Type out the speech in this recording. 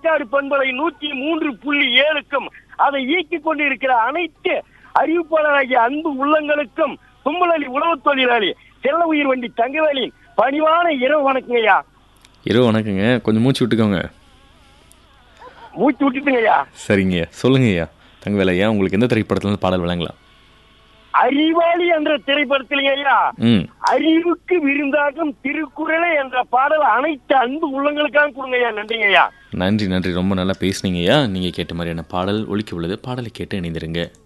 காரைக்காடு பண்பலை நூற்றி மூன்று புள்ளி ஏழுக்கும் அதை இயக்கிக் கொண்டிருக்கிற அனைத்து அறிவிப்பாளராகிய அன்பு உள்ளங்களுக்கும் கும்பலி உழவு தொழிலாளி செல்ல உயிர் வண்டி தங்கவேலின் பணிவான இரவு வணக்கங்கய்யா இரவு வணக்கங்க கொஞ்சம் மூச்சு விட்டுக்கோங்க மூச்சு விட்டுட்டுங்கய்யா சரிங்க சொல்லுங்கய்யா தங்கவேலையா உங்களுக்கு எந்த திரைப்படத்துல இருந்து பாடல் வழங்கலாம் அறிவாளி என்ற திரைப்படத்திலேயா ம் அறிவுக்கு விருந்தாகும் திருக்குறளை என்ற பாடல் அனைத்து அன்பு உள்ளங்களுக்காக கொடுங்கய்யா நன்றிங்கய்யா நன்றி நன்றி ரொம்ப நல்லா பேசுனீங்கய்யா நீங்கள் கேட்ட மாதிரியான பாடல் ஒலிக்க உள்ளது பாடலை கேட்டு இணைந்திருங்க